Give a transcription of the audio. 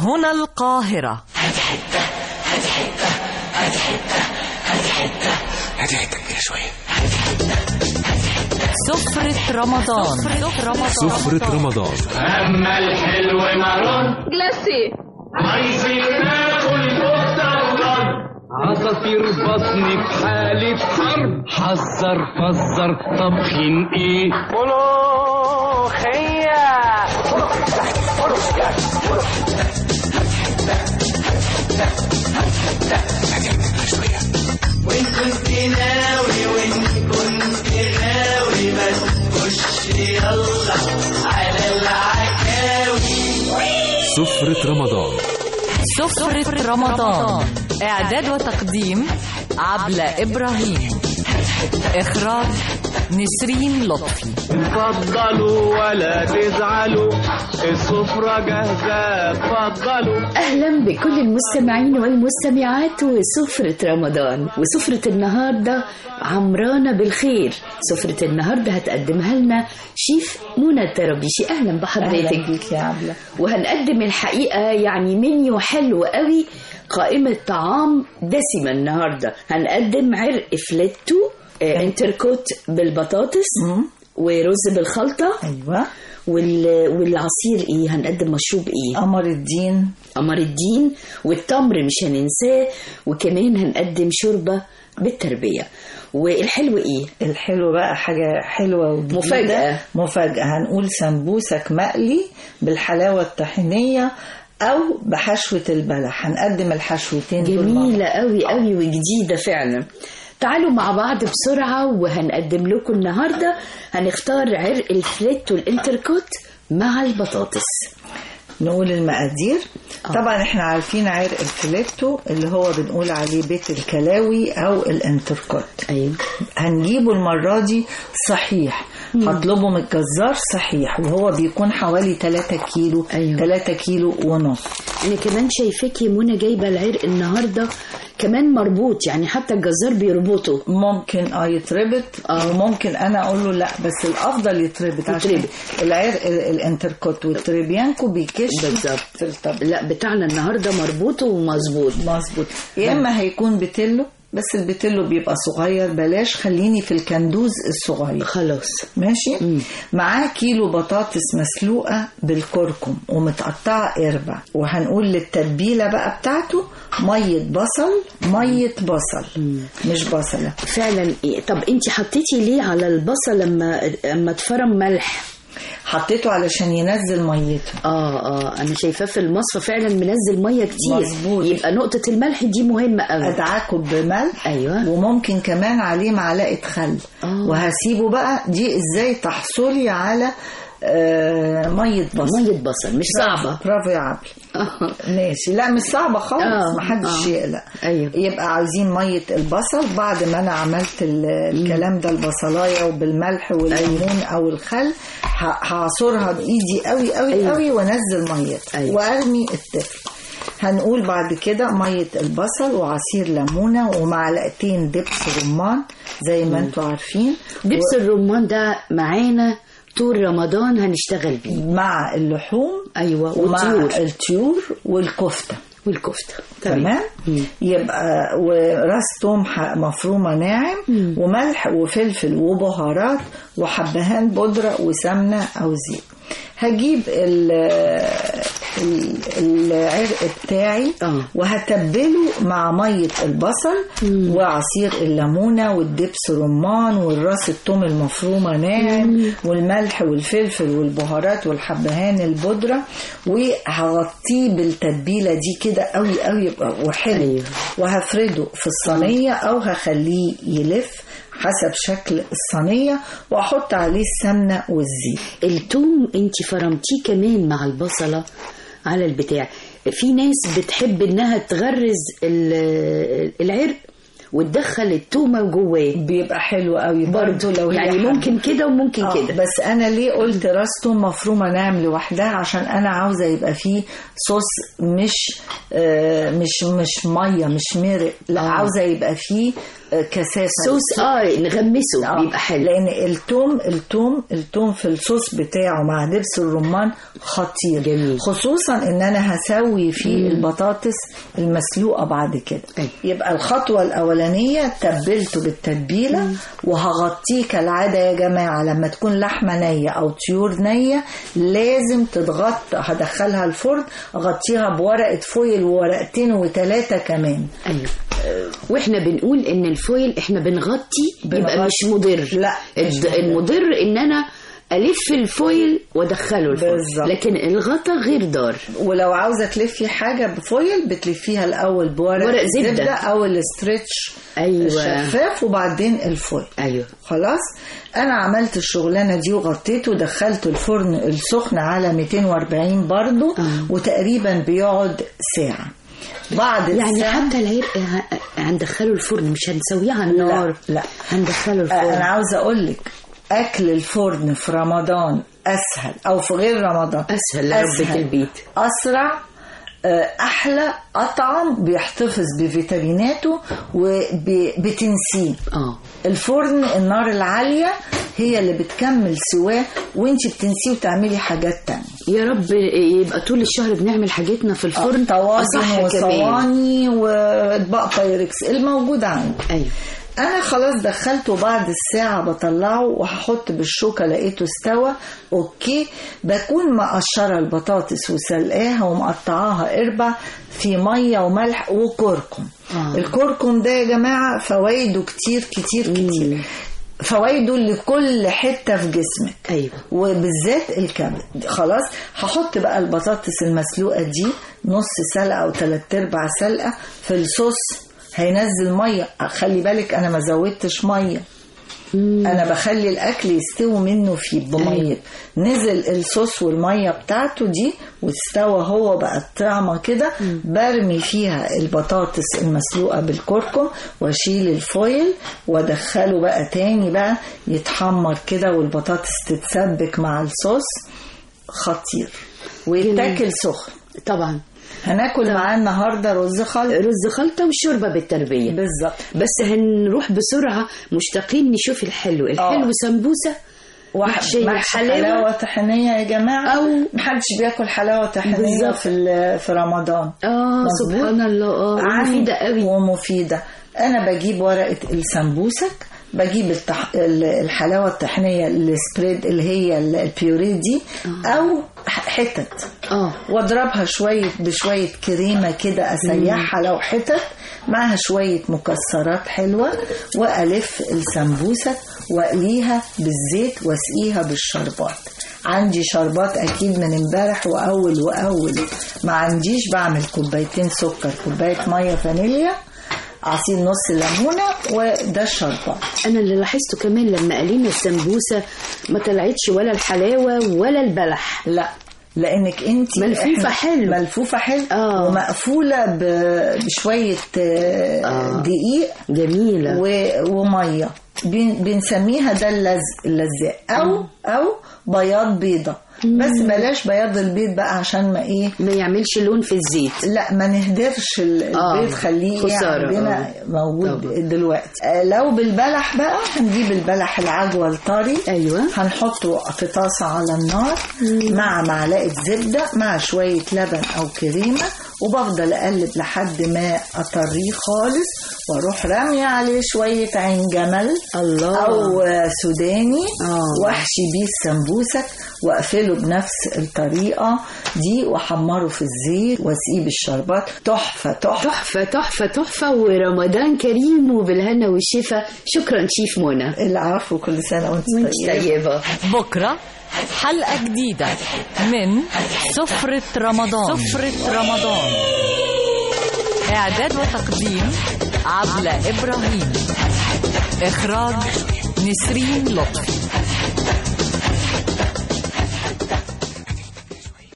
هنا القاهرة هاتي حته كبيره شويه سفرة رمضان سفرة رمضان سفرة رمضان أما الحلو مرون جلاسي عايزين ناكل كفتة وضرب عصافير بطني في حالة حرب حذر فزر طبخين ايه سفرة رمضان سفرة رمضان إعداد وتقديم عبلة إبراهيم إخراج نسرين لطفي اتفضلوا ولا تزعلوا السفرة جاهزة اتفضلوا أهلا بكل المستمعين والمستمعات وسفرة رمضان وسفرة النهاردة عمرانة بالخير سفرة النهاردة هتقدمها لنا شيف منى الترابيشي أهلا بحضرتك بيك يا عبلة وهنقدم الحقيقة يعني منيو حلو قوي قائمة طعام دسمة النهاردة هنقدم عرق فليتو آه، انتركوت بالبطاطس ورز بالخلطة أيوة وال... والعصير ايه هنقدم مشروب ايه قمر الدين قمر الدين والتمر مش هننساه وكمان هنقدم شوربة بالتربية والحلو ايه الحلو بقى حاجة حلوة وجديدة مفاجأة. مفاجأة هنقول سمبوسك مقلي بالحلاوة الطحينية أو بحشوة البلح هنقدم الحشوتين دول مع جميلة قوي قوي وجديدة فعلا تعالوا مع بعض بسرعة وهنقدم لكم النهاردة هنختار عرق الفليت والانتركوت مع البطاطس نقول المقادير طبعا احنا عارفين عرق الفليتو اللي هو بنقول عليه بيت الكلاوي او الانتركوت ايوه هنجيبه المرة دي صحيح هطلبه من الجزار صحيح وهو بيكون حوالي 3 كيلو أيوة. 3 كيلو ونص انا كمان شايفاكي منى جايبة العرق النهاردة كمان مربوط يعني حتى الجزار بيربطه ممكن اه يتربط آه. وممكن انا اقول له لا بس الافضل يتربط عشان يتربط. العرق ال- الانتركوت والتريبيانكو بيكش بالظبط. في الطبق لا بتاعنا النهاردة مربوط ومظبوط مظبوط يا اما هيكون بتلو بس البتلو بيبقى صغير بلاش خليني في الكندوز الصغير خلاص ماشي معاه كيلو بطاطس مسلوقة بالكركم ومتقطعة قربة وهنقول للتتبيلة بقى بتاعته مية بصل مية بصل مش بصلة فعلا إيه طب انت حطيتي ليه على البصل لما لما اتفرم ملح حطيته علشان ينزل ميته اه اه انا شايفاه في المصفى فعلا منزل ميه كتير مظبوط. يبقى نقطه الملح دي مهمه قوي ادعكه بملح أيوة. وممكن كمان عليه معلقة خل آه. وهسيبه بقى دي ازاي تحصلي على آه مية بصل ميه بصل مش صعبه برافو يا عبلي ماشي لا مش صعبة خالص آه، محدش آه. يقلق أيوة. يبقى عايزين مية البصل بعد ما أنا عملت ال- الكلام ده البصلاية وبالملح والليمون أو الخل ه- هعصرها بإيدي قوي قوي أيوة. قوي وأنزل ميتها أيوة. وأرمي الطفل هنقول بعد كده مية البصل وعصير ليمونة ومعلقتين دبس رمان زي ما انتوا عارفين دبس الرمان ده معانا طول رمضان هنشتغل بيه مع اللحوم ايوه ومع والطيور الطيور والكفته والكفته تمام يبقى وراس توم ح- مفرومه ناعم وملح وفلفل وبهارات وحبهان بودره وسمنه او زيت هجيب ال ال- العرق بتاعي آه. وهتبله مع مية البصل وعصير الليمونة والدبس رمان والراس التوم المفرومة ناعم والملح والفلفل والبهارات والحبهان البودرة وهغطيه بالتتبيلة دي كده قوي قوي يبقى وحلو أيوة. وهفرده في الصينية أو هخليه يلف حسب شكل الصينية وأحط عليه السمنة والزيت التوم انت فرمتيه كمان مع البصله على البتاع في ناس بتحب انها تغرز ال- العرق وتدخل التومه جواه بيبقى حلو قوي برضه لو هي يعني حابة. ممكن كده وممكن آه، كده بس انا ليه قلت راس توم مفرومه ناعم لوحدها عشان انا عاوزه يبقى فيه صوص مش آه مش مش ميه مش مرق لا آه. عاوزه يبقى فيه آه، كثافه صوص اه نغمسه آه، بيبقى حلو لان التوم التوم التوم في الصوص بتاعه مع دبس الرمان خطير جميل. خصوصا ان انا هسوي فيه البطاطس المسلوقه بعد كده أيوة. يبقى الخطوه الاولانيه تبلته بالتتبيله وهغطيه كالعاده يا جماعه لما تكون لحمه نيه او طيور نيه لازم تتغطى هدخلها الفرن اغطيها بورقه فويل وورقتين وثلاثه كمان ايوه واحنا بنقول ان الفويل احنا بنغطي يبقى بنغطي. مش مضر لا، مش الد- مضر. المضر ان انا الف الفويل وادخله الفرن بالظبط. لكن الغطا غير ضار ولو عاوزه تلفي حاجه بفويل بتلفيها الاول بورق ورق زبدة. او الاسترتش أيوة. الشفاف وبعدين الفويل ايوه خلاص انا عملت الشغلانه دي وغطيته ودخلته الفرن السخن على 240 برضو آه. وتقريبا بيقعد ساعه بعد يعني الساعة حتى العرق ه- هندخله الفرن مش هنسويه على النار لا. هندخله آه، الفرن انا عاوزه اقول لك اكل الفرن في رمضان اسهل او في غير رمضان أسهل لربة البيت. اسرع آه، احلى اطعم بيحتفظ بفيتاميناته وبتنسيه اه الفرن النار العاليه هي اللي بتكمل سواه وانت بتنسيه وتعملي حاجات تانية يا رب يبقى طول الشهر بنعمل حاجتنا في الفرن طواجن أصح كمان وصواني واطباق بايركس الموجود عندي ايوه انا خلاص دخلته بعد الساعة بطلعه وهحط بالشوكة لقيته استوى اوكي بكون مقشرة البطاطس وسلقاها ومقطعاها اربع في مية وملح وكركم آه. الكركم ده يا جماعة فوائده كتير كتير كتير فوائده لكل حتة في جسمك ايوه وبالذات الكبد خلاص هحط بقى البطاطس المسلوقه دي نص سلقه او تلات ارباع سلقه في الصوص هينزل ميه خلي بالك انا ما زودتش ميه انا بخلي الاكل يستوي منه فيه بميه نزل الصوص والميه بتاعته دي واستوى هو بقى الطعمه كده برمي فيها البطاطس المسلوقه بالكركم واشيل الفويل وادخله بقى تاني بقى يتحمر كده والبطاطس تتسبك مع الصوص خطير ويتاكل سخن طبعا هناكل معاه النهارده رز خلط رز خلطه وشوربه بالتربيه بالظبط بس هنروح بسرعه مشتاقين نشوف الحلو الحلو سمبوسه محشية محشي حلاوة. حلاوة طحينية يا جماعة أو- محدش بياكل حلاوة طحينية بالظبط. في ال- في رمضان اه مظبوط. سبحان الله اه عن- مفيده قوي ومفيدة أنا بجيب ورقة السمبوسك بجيب التح... ال- الحلاوة الطحينية السبريد اللي هي ال- البيوري دي أو ح- حتت اه واضربها شوية بشوية كريمة كده أسيحها لو حتت معها شوية مكسرات حلوة وألف السمبوسة وأقليها بالزيت وأسقيها بالشربات عندي شربات أكيد من امبارح وأول وأول ما عنديش بعمل كوبايتين سكر كوباية مية فانيليا عصير نص ليمونة وده الشربات انا اللي لاحظته كمان لما قلينا السمبوسه ما طلعتش ولا الحلاوه ولا البلح لا لانك انت ملفوفة حلو. ملفوفه حلو آه. ومقفوله ب- بشويه آه، آه. دقيق جميله و- وميه بن- بنسميها ده اللزق اللزاق او او بياض بيضه بس بلاش بياض البيض بقى عشان ما ايه ما يعملش لون في الزيت لا ما نهدرش ال- آه، البيض خليه إيه خسارة، عندنا آه. موجود طبعا. دلوقتي آه، لو بالبلح بقى هنجيب البلح العجوه الطري ايوه هنحطه في طاسة على النار مع معلقة زبدة مع شوية لبن أو كريمة وبفضل أقلب لحد ما أطريه خالص وأروح رامية عليه شوية عين جمل الله. أو سوداني آه. وأحشي بيه السمبوسك وأقفله بنفس الطريقة دي وأحمره في الزيت وأسقيه بالشربات تحفة تحفة تحفه تحفه تحفه ورمضان كريم وبالهنا والشفا شكرا شيف منى العفو كل سنة وأنت وانت طيبة طيبه بكرة حلقة جديدة من سفرة رمضان سفرة رمضان إعداد وتقديم عبلة إبراهيم إخراج نسرين لطفي